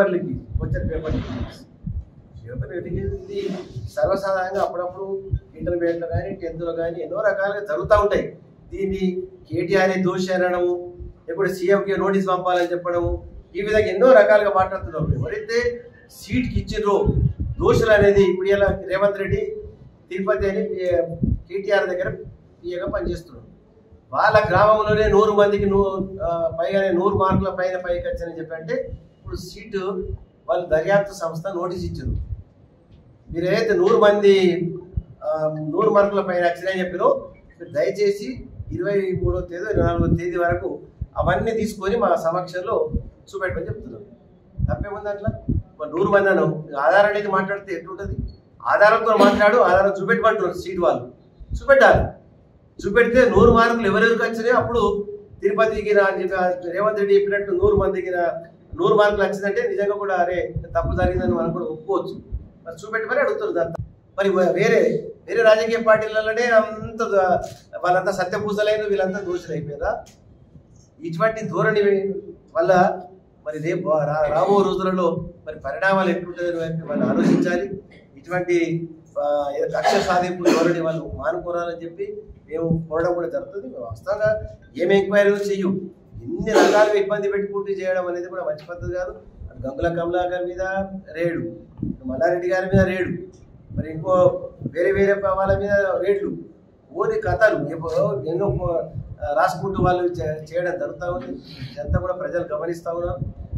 paper leak question paper leak paper leak ఇది సర్వసాధారణంగా అప్పుడప్పుడు ఇంటర్మీడియట్లో కానీ టెన్త్లో కానీ ఎన్నో రకాలుగా జరుగుతూ ఉంటాయి దీన్ని కేటీఆర్ దోషి అనడము ఇప్పుడు సీఎంకి నోటీస్ పంపాలని చెప్పడము ఈ విధంగా ఎన్నో రకాలుగా మాట్లాడుతున్నారు ఎవరైతే సీట్కి ఇచ్చిండ్రో దోషులు అనేది ఇప్పుడు ఇలా రేవంత్ రెడ్డి తిరుపతి అని కేటీఆర్ దగ్గర పిఏగా పనిచేస్తున్నాడు వాళ్ళ గ్రామంలోనే నూరు మందికి నూ ఆ, పైగానే నూరు మార్కుల పైన పైకి వచ్చారని చెప్పి అంటే ఇప్పుడు సీటు వాళ్ళు దర్యాప్తు సంస్థ నోటీస్ ఇచ్చారు మీరు ఏదైతే నూరు మంది ఆ, నూరు మార్కుల పైన వచ్చినాయని చెప్పారో మీరు దయచేసి ఇరవై మూడో తేదీ ఇరవై నాలుగో తేదీ వరకు అవన్నీ తీసుకొని మా సమక్షంలో చూపెట్టమని చెప్తున్నాం తప్పేముంది అట్లా మరి నూరు మంది అను ఆధార్ అనేది మాట్లాడితే ఎట్లుంటుంది ఆధారంతో మాట్లాడు ఆధారం చూపెట్టమంటున్నారు సీట్ వాళ్ళు చూపెట్టాలి చూపెడితే నూరు మార్కులు ఎవరెవరికి వచ్చినాయో అప్పుడు తిరుపతికి రా అని చెప్పి రేవంత్ రెడ్డి చెప్పినట్టు నూరు మందికి రా- నూరు మార్కులు వచ్చిందంటే నిజంగా కూడా అరే తప్పు జరిగిందని మనం కూడా ఒప్పుకోవచ్చు మరి చూపెట్టమని అడుగుతారు దాంతో మరి వేరే వేరే రాజకీయ పార్టీలలోనే అంత ద- వాళ్ళంతా సత్యపూసలైన వీళ్ళంతా దోషులు అయిపోయారా ఇటువంటి ధోరణి వల్ల మరి రేపు రా- రాబో రోజులలో మరి పరిణామాలు ఎట్లుంటుందని వైపు వాళ్ళు ఆలోచించాలి ఇటువంటి ఆ, ఏదో కక్ష సాధింపు ధోరణి వాళ్ళు మానుకోరాలని చెప్పి మేము కోరడం కూడా జరుగుతుంది వాస్తవంగా ఏం ఎంక్వైరీ చెయ్యు ఎన్ని రకాలుగా ఇబ్బంది పెట్టుకుంటూ చేయడం అనేది కూడా మంచి పద్ధతి కాదు అటు గంగుల కమలాకర్ మీద రేడు ఇటు మల్లారెడ్డి గారి మీద రేడు మరి ఇంకో వేరే వేరే వాళ్ళ మీద రేట్లు ఓని కథలు ఎప్పుడో ఎన్నో ఆ, రాసుకుంటూ వాళ్ళు చే- చేయడం జరుగుతూ ఉంది ఇదంతా కూడా ప్రజలు గమనిస్తూ ఉన్నారు